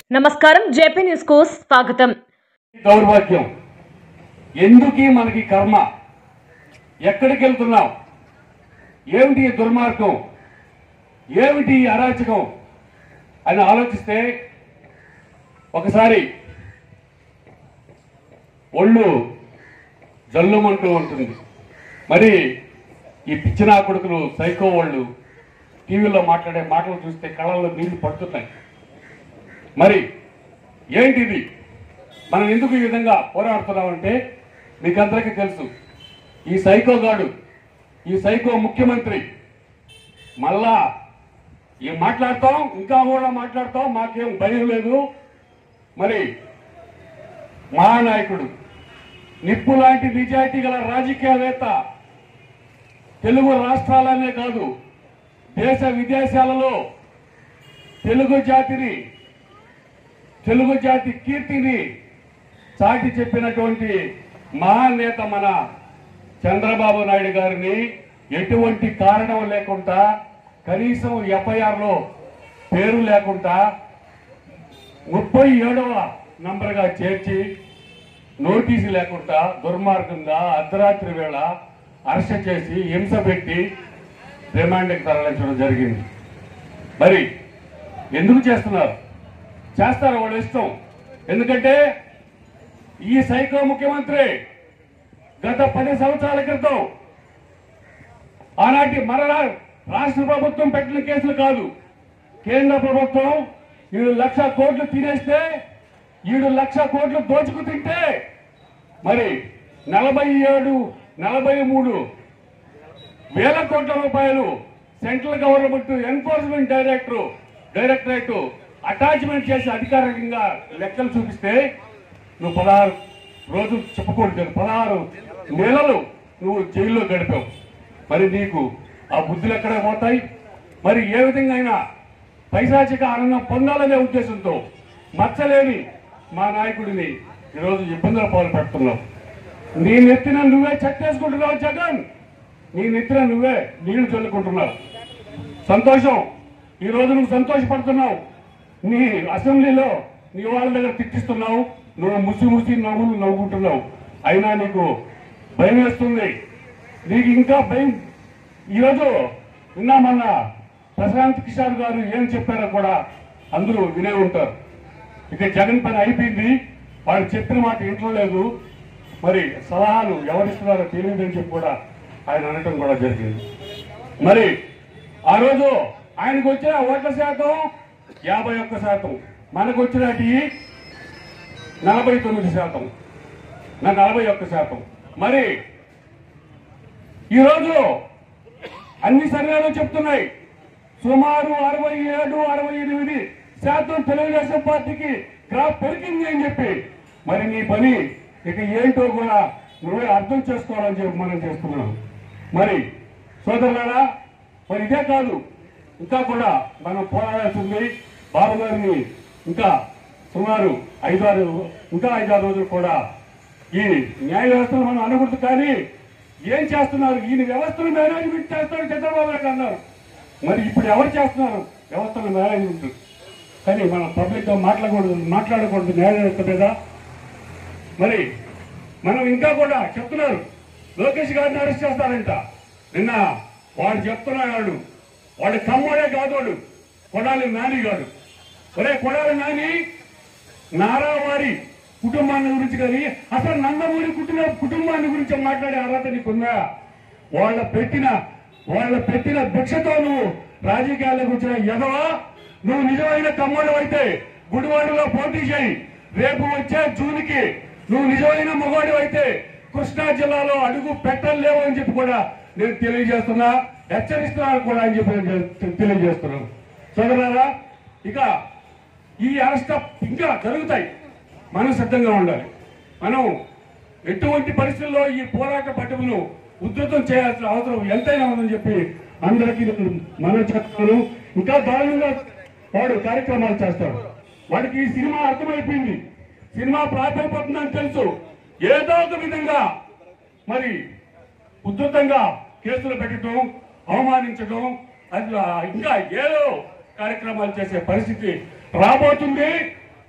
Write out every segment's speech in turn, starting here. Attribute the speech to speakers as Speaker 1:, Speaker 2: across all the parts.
Speaker 1: నమస్కారం JP news కు స్వాగతం
Speaker 2: దౌర్భాగ్యం ఎందుకీ మనకి కర్మ ఎక్కడికి వెళ్తున్నాం ఏమిటి ఈ దుర్మార్గం ఏమిటి ఈ అరాచకం అని ఆలోచిస్తే ఒకసారి ఒళ్ళు జల్లుమంటూ ఉంటుంది మరి ఈ పిచ్చినా కొడుకులు సైకో వాళ్ళు టీవీలో మాట్లాడే మాటలు చూస్తే కళ్ళల్లో నీళ్లు పడుతున్నాయి మరి ఏంటిది మనం ఎందుకు ఈ విధంగా పోరాడుతున్నామంటే మీకందరికీ తెలుసు ఈ సైకో గాడు ఈ సైకో ముఖ్యమంత్రి మళ్ళా ఏం మాట్లాడతాం ఇంకా కూడా మాట్లాడతాం మాకేం భయం లేదు మరి మహానాయకుడు నిప్పు లాంటి నిజాయితీ గల రాజకీయవేత్త తెలుగు రాష్ట్రాలనే కాదు దేశ విదేశాలలో తెలుగు జాతిని తెలుగు జాతి కీర్తిని చాటి చెప్పినటువంటి మహానేత మన చంద్రబాబు నాయుడు గారిని ఎటువంటి కారణం లేకుండా కనీసం ఎఫ్ఐఆర్ లో పేరు లేకుండా ముప్పై ఏడవ నంబర్గా చేర్చి నోటీసు లేకుండా దుర్మార్గంగా అర్ధరాత్రి వేళ అరెస్ట్ చేసి హింస పెట్టి రిమాండ్కి తరలించడం జరిగింది మరి ఎందుకు చేస్తున్నారు చేస్తారు వాళ్ళ ఇష్టం ఎందుకంటే ఈ సైకో ముఖ్యమంత్రి గత పది సంవత్సరాల క్రితం ఆనాటి మన రా- రాష్ట్ర ప్రభుత్వం పెట్టిన కేసులు కాదు కేంద్ర ప్రభుత్వం ఏడు లక్ష కోట్లు తినేస్తే ఏడు లక్ష కోట్లు దోచుకు తింటే మరి నలభై ఏడు నలభై మూడు వేల కోట్ల రూపాయలు central government enforcement director directorate attachment చేసి అధికారికంగా లెక్కలు చూపిస్తే నువ్వు పదహారు రోజులు చెప్పకూడదు పదహారు నెలలు నువ్వు జైల్లో గడిపావు మరి నీకు ఆ బుద్ధులు ఎక్కడ పోతాయి మరి ఏ విధంగా అయినా పైశాచిక ఆనందం పొందాలనే ఉద్దేశంతో మచ్చలేని మా నాయకుడిని ఈరోజు ఇబ్బందుల పాలు పెడుతున్నావు నీ నెత్తిన నువ్వే చెట్టేసుకుంటున్నావు జగన్ నీ నెత్తిన నువ్వే నీళ్లు చల్లుకుంటున్నావు సంతోషం ఈ రోజు నువ్వు సంతోషపడుతున్నావు నీ అసెంబ్లీలో నీ వాళ్ళ దగ్గర తిట్టిస్తున్నావు నువ్వు ముసి ముసి నవ్వులు నవ్వుకుంటున్నావు అయినా నీకు భయం వేస్తుంది నీకు ఇంకా భయం ఈరోజు విన్నామన్న ప్రశాంత్ కిషోర్ గారు ఏం చెప్పారో కూడా అందరూ వినే ఉంటారు ఇక జగన్ పని అయిపోయింది వాడు చెప్పిన మాట ఇంట్లో లేదు మరి సలహాలు ఎవరిస్తున్నారో తెలియదని చెప్పి కూడా ఆయన అనటం కూడా జరిగింది మరి ఆ రోజు ఆయనకు వచ్చిన ఓట్ల శాతం యాభై ఒక్క శాతం మనకు వచ్చినటి నలభై తొమ్మిది శాతం నా నలభై ఒక్క శాతం మరి ఈరోజు అన్ని సర్వేలు చెప్తున్నాయి సుమారు అరవై ఏడు అరవై ఎనిమిది శాతం తెలుగుదేశం పార్టీకి గ్రాఫ్ పెరిగింది అని చెప్పి మరి నీ పని ఇక ఏంటో కూడా నువ్వే అర్థం చేసుకోవాలని చెప్పి మనం చేస్తున్నాం మరి సోదరులారా మరి ఇదే కాదు ఇంకా కూడా మనం పోరాడాల్సింది బాబు గారిని ఇంకా సుమారు ఐదారు ఇంకా ఐదారు రోజులు కూడా ఈ న్యాయ వ్యవస్థను మనం అనకూడదు కానీ ఏం చేస్తున్నారు ఈయన వ్యవస్థను మేనేజ్మెంట్ చేస్తారు చంద్రబాబు నాయుడు అన్నారు మరి ఇప్పుడు ఎవరు చేస్తున్నారు వ్యవస్థను మేనేజ్మెంట్ కానీ మనం పబ్లిక్ గా మాట్లాడకూడదు మాట్లాడకూడదు న్యాయ వ్యవస్థ మీద మరి మనం ఇంకా కూడా చెప్తున్నారు లోకేష్ గారిని అరెస్ట్ చేస్తారంట నిన్న వాడు చెప్తున్నాడు వాడు కమ్మోడే కాదు వాడు కొడాలి నాని గాడు ఒరే కొడాలి నాని నారావారి కుటుంబాన్ని గురించి కానీ అసలు నందమూరి కుటుంబ కుటుంబాన్ని గురించి మాట్లాడే అర్హత నీకుందా వాళ్ళ పెట్టిన వాళ్ళ పెట్టిన భిక్షతో నువ్వు రాజకీయాలకు వచ్చిన ఎదవా నువ్వు నిజమైన కమ్మడు అయితే గుడివాడలో పోటీ చేయి రేపు వచ్చే జూన్కి నువ్వు నిజమైన మగవాడు అయితే కృష్ణా జిల్లాలో అడుగు పెట్టలేవు అని చెప్పి కూడా నేను తెలియజేస్తున్నా హెచ్చరిస్తున్నాను కూడా అని చెప్పి నేను తె- తెలియజేస్తున్నాను సోదరులారా ఇక ఈ అరెస్ట్ ఇంకా జరుగుతాయి మనం సిద్ధంగా ఉండాలి మనం ఎటువంటి పరిస్థితుల్లో ఈ పోరాట పట్టుకును ఉధృతం చేయాల్సిన అవసరం ఎంతైనా ఉందని చెప్పి అందరికీ నేను మనం చెప్తాను ఇంకా దారుణంగా వాడు కార్యక్రమాలు చేస్తాడు వాడికి ఈ సినిమా అర్థమైపోయింది సినిమా ప్రారంభమైపోతుందని తెలుసు ఏదో ఒక విధంగా మరి ఉధృతంగా కేసులు పెట్టడం అవమానించడం అది ఇంకా ఏదో కార్యక్రమాలు చేసే పరిస్థితి రాబోతుంది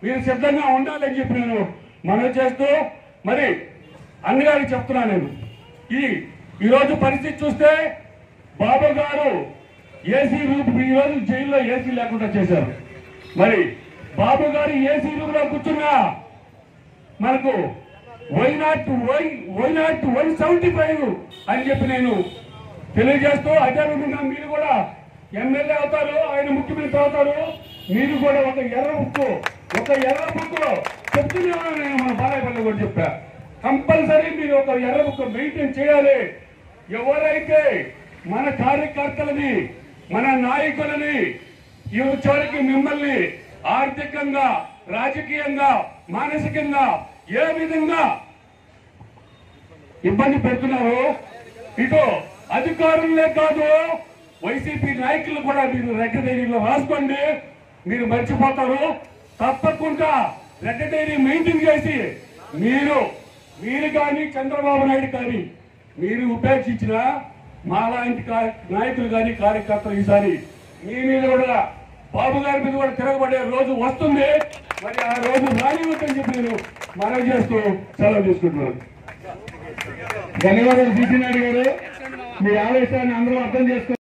Speaker 2: మీరు సిద్ధంగా ఉండాలని చెప్పి నేను మనవి చేస్తూ మరి అన్నగారికి చెప్తున్నా నేను ఈ ఈరోజు పరిస్థితి చూస్తే బాబు గారు ఏసీ రూమ్ ఈ రోజు జైల్లో ఏసీ లేకుండా చేశారు మరి బాబు గారు ఏసీ రూమ్ లో కూర్చున్నా మనకు why not why why not one seventy five అని చెప్పి నేను తెలియజేస్తూ అదే విధంగా మీరు కూడా ఎమ్మెల్యే అవుతారు ఆయన ముఖ్యమంత్రి అవుతారు మీరు కూడా ఒక ఎర్ర బుక్ ఒక ఎర్ర బుక్ చెప్తూనే ఉన్నాను నేను మన బాలయ్యపల్లి కూడా చెప్పా కంపల్సరీ మీరు ఒక ఎర్ర బుక్ మెయింటైన్ చేయాలి ఎవరైతే మన కార్యకర్తలని మన నాయకులని ఈ చివరికి మిమ్మల్ని ఆర్థికంగా రాజకీయంగా మానసికంగా ఏ విధంగా ఇబ్బంది పెడుతున్నారు ఇటు అధికారులే కాదు వైసీపీ నాయకులు కూడా మీరు రెడ్డ డైరీలో రాసుకోండి మీరు మర్చిపోతారు తప్పకుండా రెడ్డ డైరీ మెయింటైన్ చేసి మీరు మీరు కానీ చంద్రబాబు నాయుడు కానీ మీరు ఉపేక్షించిన మాలాంటి కా- నాయకులు కానీ కార్యకర్తలు ఈసారి మీ మీద కూడా బాబు గారి మీద కూడా తిరగబడే రోజు వస్తుంది మరి ఆ రోజు రానివ్వద్దని చెప్పి నేను మనవి చేస్తూ సెలవు తీసుకుంటున్నాను
Speaker 3: ధన్యవాదాలు సీసీ నాయుడు గారు మీ ఆవేశాన్ని అందరూ అర్థం చేసుకున్నారు